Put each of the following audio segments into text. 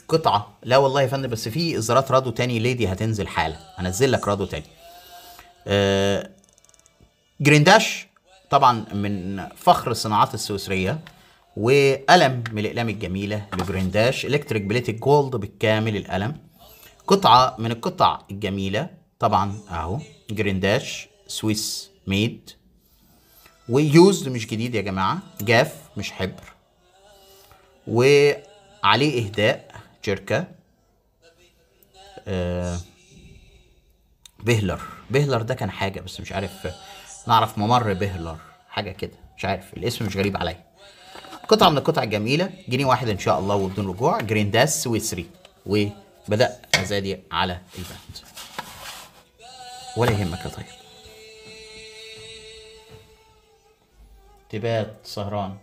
قطعه لا والله يا فندم بس في اصدارات رادو تاني ليدي هتنزل حالا هنزل لك رادو تاني آه جرينداش طبعا من فخر الصناعات السويسريه وقلم من الاقلام الجميله لجرينداش الكتريك بليتد جولد بالكامل القلم قطعه من القطع الجميله طبعا اهو جرينداش سويس ميد ويوزد مش جديد يا جماعه جاف مش حبر وعليه اهداء شركه آه بهلر بهلر ده كان حاجه بس مش عارف نعرف ممر بهلر حاجه كده مش عارف الاسم مش غريب عليا قطعه من القطع الجميله جنيه واحد ان شاء الله وبدون رجوع جرينداس سويسري وبدا مزادي على البند ولا يهمك يا طيب تبات سهران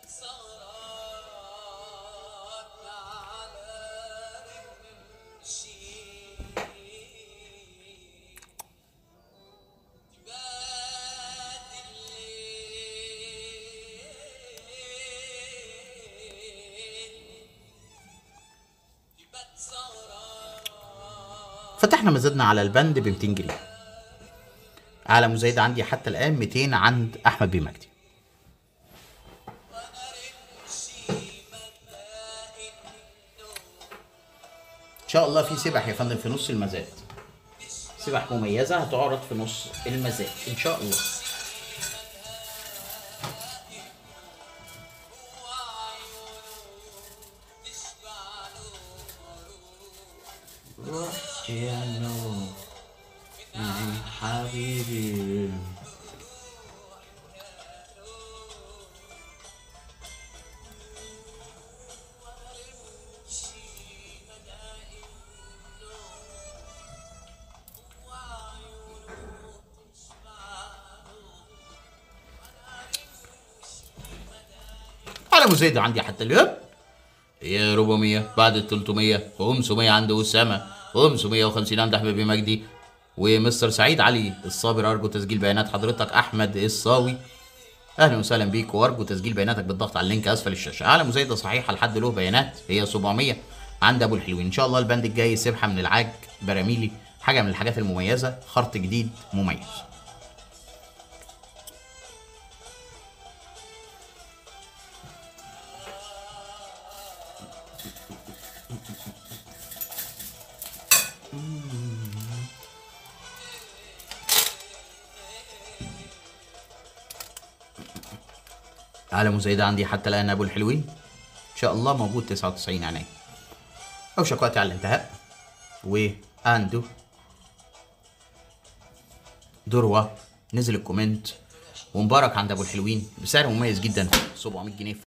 فتحنا مزادنا على البند ب 200 جنيه اعلى مزايد عندي حتى الان 200 عند احمد بن مجدي ان شاء الله في سبح يا فندم في نص المزاد سبح مميزه هتعرض في نص المزاد ان شاء الله رحت يا نور معي حبيبي على مزايد عندي حتى اليوم يا 400 بعد ال 300 500 عند أسامة 550 عند أحمد بن مجدي ومستر سعيد علي الصابر أرجو تسجيل بيانات حضرتك أحمد الصاوي أهلا وسهلا بيك وأرجو تسجيل بياناتك بالضغط على اللينك أسفل الشاشة أعلى مزايدة صحيحة لحد له بيانات هي 700 عند أبو الحلوين إن شاء الله البند الجاي سبحة من العاج براميلي حاجة من الحاجات المميزة خرط جديد مميز أعلى مزايدة عندي حتى الآن أبو الحلوين إن شاء الله موجود 99 عناية أو شكواتي على الانتهاء وأندو دروة نزل الكومنت ومبارك عند أبو الحلوين بسعر مميز جدا 700 جنيه